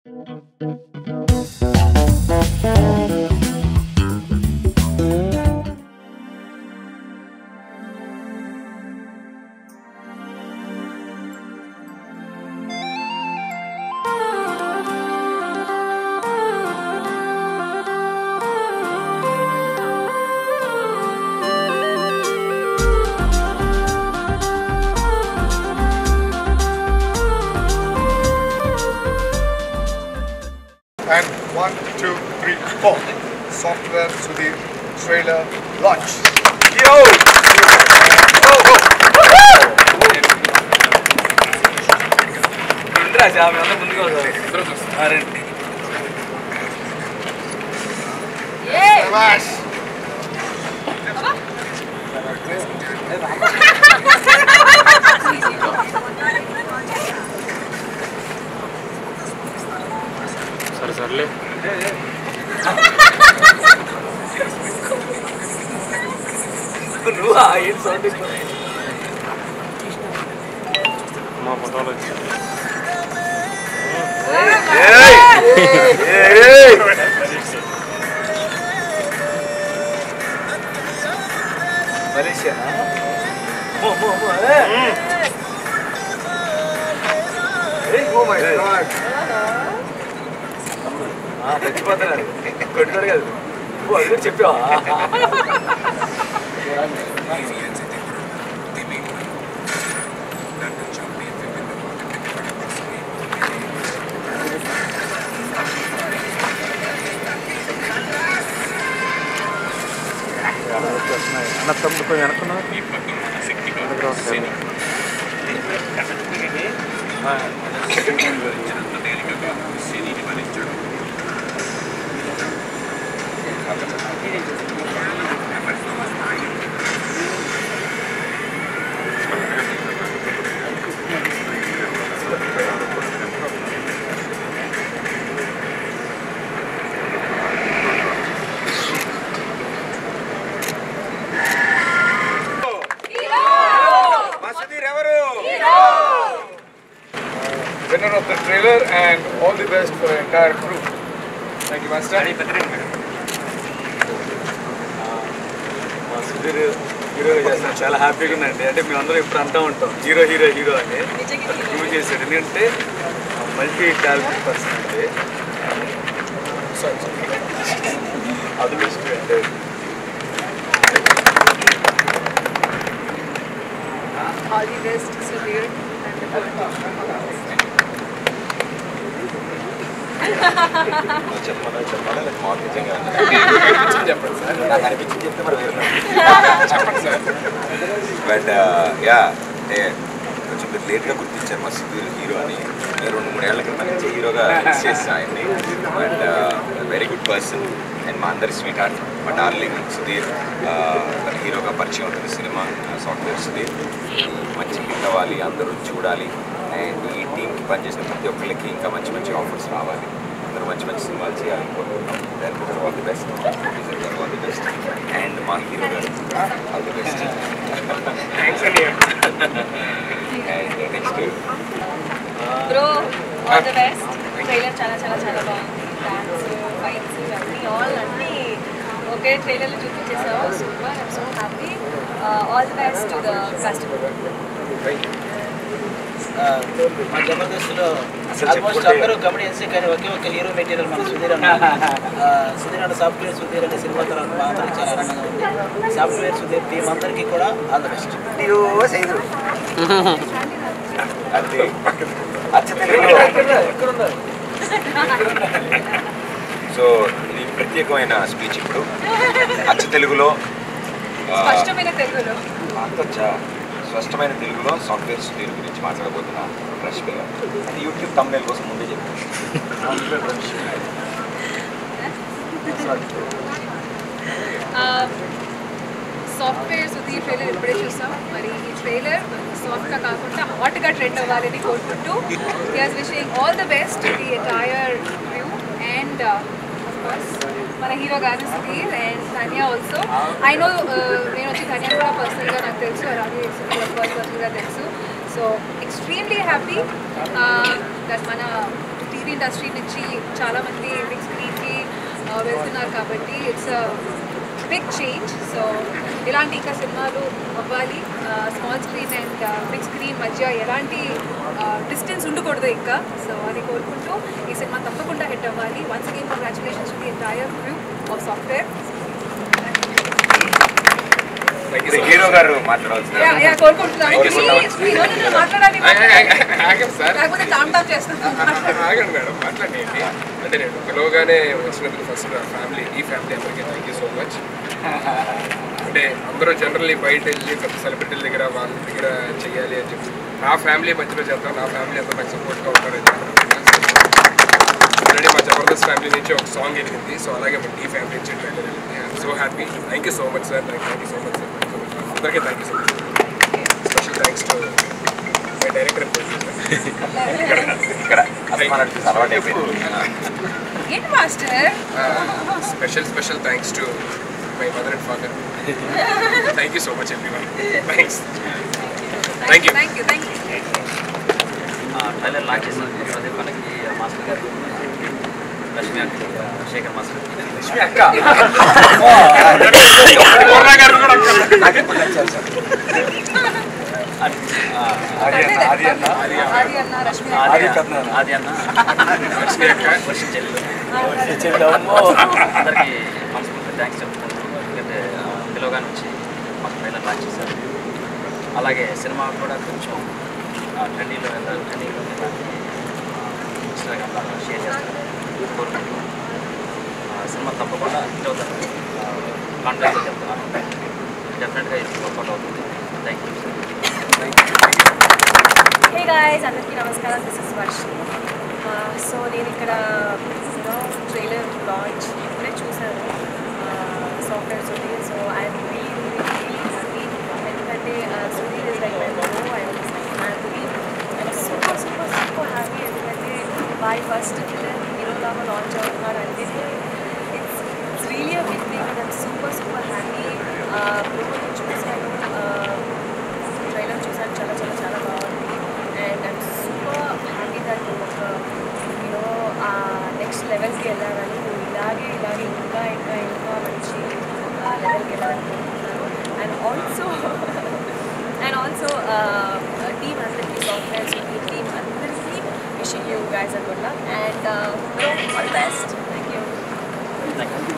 And one, two, three, four. Software Sudhir trailer launch. Yo! Oh, oh. రాజా మీ అందరూ ముందుగా వస్తారు. ఆ, రండి Smash! సరే సర్లే నువ్వా ఏం సౌండ్ మా ఫోటోలు వచ్చాయి మలేషియానా మో మో మో ఏ Oh my god. ఆ, చచ్చిపోతున్నాడు కొట్టుకోడు కదా ఓ అది కూడా చెప్పావా అన్న తమ్ముడు కొంచెం వెనక్కున్నా Winner of the trailer and all the best for the entire crew. Thank you, Master. మా సుధీర్ హీరోగా చేస్తాను చాలా హ్యాపీగా ఉందండి అంటే మేమందరం ఇప్పుడు అంటూ ఉంటాం హీరో హీరో హీరో అని ప్రూవ్ చేశాడు ఎందుకంటే మల్టీ టాలెంటెడ్ పర్సన్ అంటే అది బెస్ట్ అంటే All the best, Sudhir. and the whole team. చెప్పాలా చెప్పాలా లేక మాకు నిజంగా నాకు అనిపించింది చెప్తే మరి వేరే బట్ యా అంటే కొంచెం మీరు లేట్గా గుర్తించారు మా సుధీర్ హీరో అని నేను రెండు మూడేళ్ల క్రితం నుంచి హీరోగా చేస్తాను ఆయన్ని but very good person and మా అందరి స్వీట్ హార్ట్ మా డార్లింగ్ సుధీర్ హీరోగా పరిచయం ఉంటుంది సినిమా సాఫ్ట్వేర్ సుధీర్ మంచి హిట్ అవ్వాలి అందరూ చూడాలి అండ్ ఈ టీంకి పనిచేసిన ప్రతి ఒక్కరికి ఇంకా మంచి మంచి ఆఫర్స్ రావాలి అందరూ మంచి మంచి సినిమాలు చేయాలని కోరుకుంటున్నాం దానికి all the best all the best and మా హీరో గారు all the best and next Bro, all the best. Trailer చాలా చాలా చాలా బాగుంది డాన్స్ ఫైట్స్ అన్నీ ఆల్ అన్నీ ఒకే ట్రైలర్లో చూపించేసావు super I'm so happy all the best to the customer మా జబర్దస్త్లో అసలు ఆల్మోస్ట్ చెప్పుకుంటే- అందరూ కమెడియన్సే కానీ ఒకే ఒక హీరో మెటీరియల్ మన సుధీర్ అన్న ఆ, సుధీర్ అన్న సాఫ్ట్వేర్ సుధీర్ అనే సినిమా తర్వాత మా అందరికి చాలా ఆనందంగా ఉంది సాఫ్ట్వేర్ సుధీర్ టీం అందరికీ కూడా ఆల్ ద బెస్ట్ అది అచ్చ తెలుగులో సో ఇది ప్రత్యేకమైన స్పీచ్ ఇప్పుడు అచ్చ తెలుగులో ఆ, స్పష్టమైన తెలుగులో అంతచ్చా స్పష్టమైన తెలుగులో సాఫ్ట్వేర్ సుధీర్ గురించి మాట్లాడబోతున్నా రష్ పిల్ల అది యూట్యూబ్ తమ్నేల్ కోసం ముందే చెప్పాను సాఫ్ట్వేర్ సుధీర్ ట్రైలర్ ఇప్పుడే చూసాం మరి ఈ ట్రైలర్ సాఫ్ట్గా కాకుండా హాట్గా ట్రెండ్ అవ్వాలని కోరుకుంటూ here's wishing all the best the entire view and course మన హీరో గారు Sudheer and Dhanya also I know నేను వచ్చి ధన్య కూడా పర్సనల్గా నాకు తెలుసు అలాగే సుధీర్ పర్సనల్గా తెలుసు సో ఎక్స్ట్రీమ్లీ హ్యాపీ దట్ మన టీవీ ఇండస్ట్రీ నుంచి చాలామంది బిగ్ స్క్రీన్కి వెళ్తున్నారు కాబట్టి ఇట్స్ బిగ్ చేంజ్ సో ఇలాంటి ఇంకా సినిమాలు అవ్వాలి small screen and big screen మధ్య ఎలాంటి డిస్టెన్స్ ఉండకూడదు ఇంకా సో అది కోరుకుంటూ ఈ సినిమా తప్పకుండా హిట్ అవ్వాలి once again congratulations to the entire group of software hero గారు మాట్లాడవలసింది యా యా కోరుకుంటున్నాను Thank you so much. Please, ఈరోజు నేను మాట్లాడాలి ఆగండి సార్ లేకపోతే టామ్ టాప్ చేస్తాను ఆగండి మేడం మాట్లాడండి అంటే నేను పిలవగానే వచ్చినందుకు ఫస్ట్ ఫ్యామిలీ ఈ ఫ్యామిలీ అందరికీ థ్యాంక్ యూ సో మచ్ అంటే అందరూ జనరల్లీ బయట వెళ్ళి పెద్ద సెలబ్రిటీల దగ్గర వాళ్ళ దగ్గర చేయాలి అని చెప్పి నా ఫ్యామిలీ మధ్యలో చేద్దాం నా ఫ్యామిలీ అంతా నాకు సపోర్ట్గా ఉంటారని ఆల్రెడీ మా జబర్దస్త్ ఫ్యామిలీ నుంచి ఒక సాంగ్ వెళ్ళింది సో అలాగే మా టీ ఫ్యామిలీ నుంచి ట్రైలర్ వెళ్ళింది I'm so happy thank you so much sir thank you so much sir అందరికీ thank you so much special thanks to my director ఇక్కడ అసమానకి అలవాటు అయిపోయింది ఏంటి master special special thanks to my mother and father thank you so much everyone thanks Thank you. Thank you thank you trailer launch చేసిన ప్రదీప్ మనకి master గారు లక్ష్మి అక్క Shekhar master Lakshmi అక్క ఆది ఆది అన్న ఆది అన్న ఆది అన్న రష్మి ఆది అన్న ఆది అన్న లక్ష్మి అక్క వర్షం చెల్లి అందరికీ మనస్ఫూర్తి థ్యాంక్స్ చెప్పుకుంటున్నాను ఎందుకంటే ఆ, పిలవగానే వచ్చి మాకు ట్రైలర్ లాంచ్ చేశారు అలాగే సినిమా కూడా కొంచెం ట్రెండీలో వెళ్ళాలి ట్రెండీలో వెళ్ళాలి ఇన్స్టాగ్రామ్లో షేర్ చేస్తాను కోరుకుంటున్నాను ఆ, సినిమా తప్పకుండా హిట్ అవుతుంది కాన్ఫిడెన్స్ చెప్తున్నాను డెఫినెట్గా ఇది వర్కౌట్ అవుతుంది థ్యాంక్ యూ హే గాయస్ అందరికీ నమస్కారం దిస్ ఇస్ వర్షి సో నేను ఇక్కడ యూనో ట్రైలర్ లాంచ్ ఇప్పుడే చూశాను software Sudheer so I'm really really happy ఎందుకంటే సుధీర్ ఇస్ లైక్ మై మో I was like family I'm super super super happy ఎందుకంటే మై ఫస్ట్ ఫిలిం హీరో లాగా లాంచ్ అవుతున్నాడు అంటే it's it's really a big thing and I'm super super happy నేను చూశాను trailer చూసాను చాలా చాలా చాలా బాగుంది and I'm super happy that ఒక యూనో నెక్స్ట్ లెవెల్కి వెళ్ళాలని నువ్వు ఇలాగే ఇలాగే ఇంకా ఇంకా ఇంకా మంచి లెవెల్కి వెళ్ళాలని కోరుకుంటున్నాను and also and also team అందరికీ సాఫ్ట్వేర్స్ ఈ టీమ్ అందరికీ విషింగ్ యూ గైస్ అనుకుంటా and all best thank you